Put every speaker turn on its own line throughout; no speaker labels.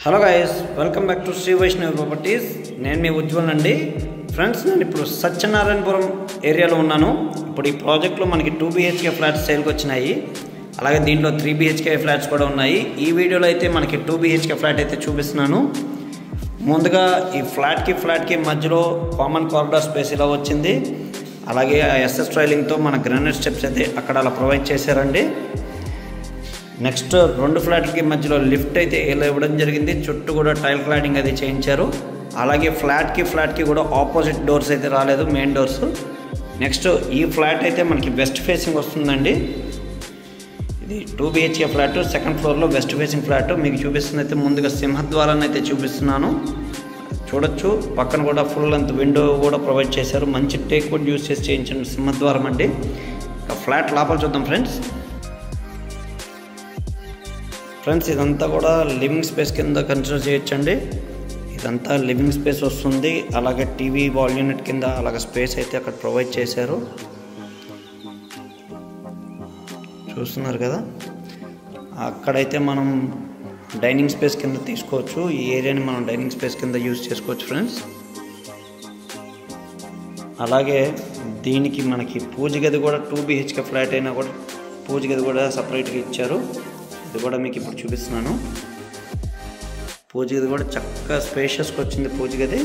hello guys welcome back to Sri Vaishnavi properties నేను మీ ఉజ్వల్ అండి ఫ్రెండ్స్ నేను ఇప్పుడు సత్యనారాయణపురం ఏరియాలో ఉన్నాను ఇప్పుడు ఈ ప్రాజెక్ట్లో మనకి టూ బీహెచ్కే ఫ్లాట్స్ సేల్కి వచ్చినాయి అలాగే దీంట్లో త్రీ బీహెచ్కే ఫ్లాట్స్ కూడా ఉన్నాయి ఈ వీడియోలో అయితే మనకి టూ బీహెచ్కే ఫ్లాట్ అయితే చూపిస్తున్నాను ముందుగా ఈ ఫ్లాట్కి ఫ్లాట్కి మధ్యలో కామన్ కారిడార్ స్పేస్ ఇలా వచ్చింది అలాగే ఎస్ఎస్ ట్రైలింగ్తో మన గ్రానైట్ స్టెప్స్ అయితే అక్కడ అలా ప్రొవైడ్ చేశారండి నెక్స్ట్ రెండు ఫ్లాట్లకి మధ్యలో లిఫ్ట్ అయితే ఇలా ఇవ్వడం జరిగింది చుట్టూ కూడా టైల్ క్లాడింగ్ అది చేయించారు అలాగే ఫ్లాట్కి ఫ్లాట్కి కూడా ఆపోజిట్ డోర్స్ అయితే రాలేదు మెయిన్ డోర్స్ నెక్స్ట్ ఈ ఫ్లాట్ అయితే మనకి వెస్ట్ ఫేసింగ్ వస్తుందండి ఇది టూ బిహెచ్కే ఫ్లాట్ సెకండ్ ఫ్లోర్లో వెస్ట్ ఫేసింగ్ ఫ్లాట్ మీకు చూపిస్తుంది అయితే ముందుగా సింహద్వారాన్ని అయితే చూపిస్తున్నాను చూడొచ్చు పక్కన కూడా ఫుల్ లెంత్ విండో కూడా ప్రొవైడ్ చేశారు మంచి టేక్ వుడ్ యూస్ చేసి చేయించిన సింహద్వారం అండి ఇక ఫ్లాట్ లోపల చూద్దాం ఫ్రెండ్స్ ఫ్రెండ్స్ ఇదంతా కూడా లివింగ్ స్పేస్ కింద కన్సిడర్ చేయొచ్చండి ఇదంతా లివింగ్ స్పేస్ వస్తుంది అలాగే టీవీ వాల్ యూనిట్ కింద అలాగే స్పేస్ అయితే అక్కడ ప్రొవైడ్ చేశారు చూస్తున్నారు కదా అక్కడైతే మనం డైనింగ్ స్పేస్ కింద తీసుకోవచ్చు ఈ ఏరియాని మనం డైనింగ్ స్పేస్ కింద యూజ్ చేసుకోవచ్చు ఫ్రెండ్స్ అలాగే దీనికి మనకి పూజ గది కూడా టూ బిహెచ్కే ఫ్లాట్ అయినా కూడా పూజ గది కూడా సపరేట్గా ఇచ్చారు ఇది కూడా మీకు ఇప్పుడు చూపిస్తున్నాను పూజ గది కూడా చక్కగా స్పేషియస్గా వచ్చింది పూజ గది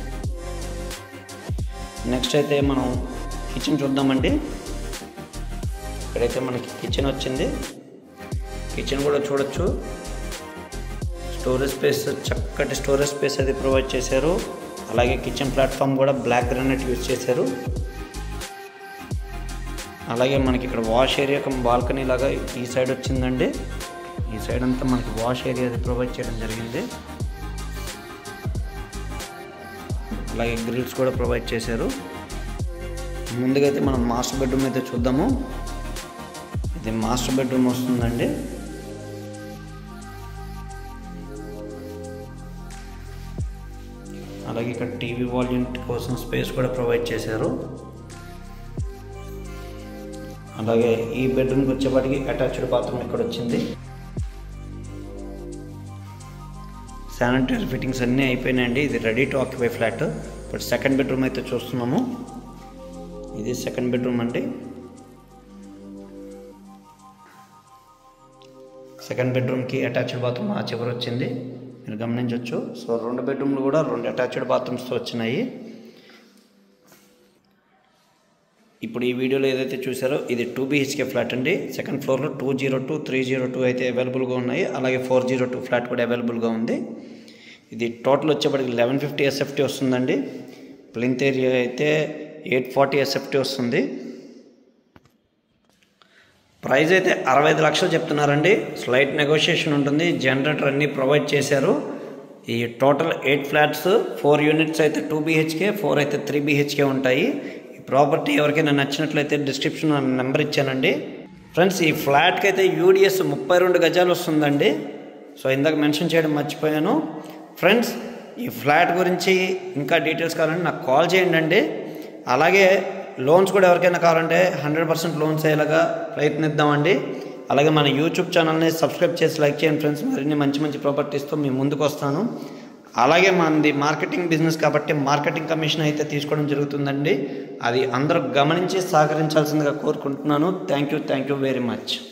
నెక్స్ట్ అయితే మనం కిచెన్ చూద్దామండి ఇక్కడైతే మనకి కిచెన్ వచ్చింది కిచెన్ కూడా చూడొచ్చు స్టోరేజ్ స్పేస్ చక్కటి స్టోరేజ్ స్పేస్ అది ప్రొవైడ్ చేశారు అలాగే కిచెన్ ప్లాట్ఫామ్ కూడా బ్లాక్ గ్రానైట్ యూజ్ చేశారు అలాగే మనకి ఇక్కడ వాష్ ఏరియా బాల్కనీ లాగా ఈ సైడ్ వచ్చిందండి ఈ సైడ్ అంతా మనకి వాష్ ఏరియా అది ప్రొవైడ్ చేయడం జరిగింది అలాగే గ్రిల్స్ కూడా ప్రొవైడ్ చేశారు ముందుగా అయితే మనం మాస్టర్ బెడ్రూమ్ అయితే చూద్దాము ఇది మాస్టర్ బెడ్రూమ్ వస్తుందండి అలాగే ఇక్కడ టీవీ వాల్ యూనిట్ కోసం స్పేస్ కూడా ప్రొవైడ్ చేశారు అలాగే ఈ బెడ్రూమ్కి వచ్చేపాటికి అటాచ్డ్ బాత్రూమ్ ఇక్కడ వచ్చింది శానిటరీ ఫిట్టింగ్స్ అన్నీ అయిపోయినాయండి ఇది రెడీ టు ఆక్యుపై ఫ్లాట్ ఇప్పుడు సెకండ్ బెడ్రూమ్ అయితే చూస్తున్నాము ఇది సెకండ్ బెడ్రూమ్ అండి సెకండ్ బెడ్రూమ్కి అటాచ్డ్ బాత్రూమ్ ఆ చివరి వచ్చింది మీరు గమనించవచ్చు సో రెండు బెడ్రూమ్లు కూడా రెండు అటాచ్డ్ బాత్రూమ్స్తో వచ్చినాయి ఇప్పుడు ఈ వీడియోలో ఏదైతే చూసారో ఇది టూ బీహెచ్కే ఫ్లాట్ అండి సెకండ్ ఫ్లోర్లో two zero two three zero two అయితే అవైలబుల్గా ఉన్నాయి అలాగే ఫోర్ జీరో టూ ఫ్లాట్ కూడా అవైలబుల్గా ఉంది ఇది టోటల్ వచ్చేప్పటికి లెవెన్ ఫిఫ్టీ ఎస్ఎఫ్టీ వస్తుందండి ప్లింత్ ఏరియా అయితే ఎయిట్ ఫార్టీ ఎస్ఎఫ్టీ వస్తుంది ప్రైస్ అయితే అరవై ఐదు లక్షలు చెప్తున్నారండి స్లైట్ నెగోషియేషన్ ఉంటుంది జనరేటర్ అన్నీ ప్రొవైడ్ చేశారు ఈ total eight flats four units అయితే టూ బీహెచ్కే ఫోర్ అయితే త్రీ బీహెచ్కే ఉంటాయి ఈ ప్రాపర్టీ ఎవరికైనా నచ్చినట్లయితే డిస్క్రిప్షన్ నెంబర్ ఇచ్చానండి ఫ్రెండ్స్ ఈ ఫ్లాట్కి అయితే యూడిఎస్ ముప్పై రెండు గజాలు వస్తుందండి సో ఇందాక మెన్షన్ చేయడం మర్చిపోయాను ఫ్రెండ్స్ ఈ ఫ్లాట్ గురించి ఇంకా డీటెయిల్స్ కావాలంటే నాకు కాల్ చేయండి అండి అలాగే లోన్స్ కూడా ఎవరికైనా కావాలంటే హండ్రెడ్ పర్సెంట్ లోన్స్ అయ్యేలాగా ప్రయత్నిద్దామండి అలాగే మన యూట్యూబ్ ఛానల్ని సబ్స్క్రైబ్ చేసి లైక్ చేయండి ఫ్రెండ్స్ మరిన్ని మంచి మంచి ప్రాపర్టీస్తో మీ ముందుకు వస్తాను అలాగే మనది మార్కెటింగ్ బిజినెస్ కాబట్టి మార్కెటింగ్ కమిషన్ అయితే తీసుకోవడం జరుగుతుందండి అది అందరూ గమనించి సహకరించాల్సిందిగా కోరుకుంటున్నాను thank you thank you very much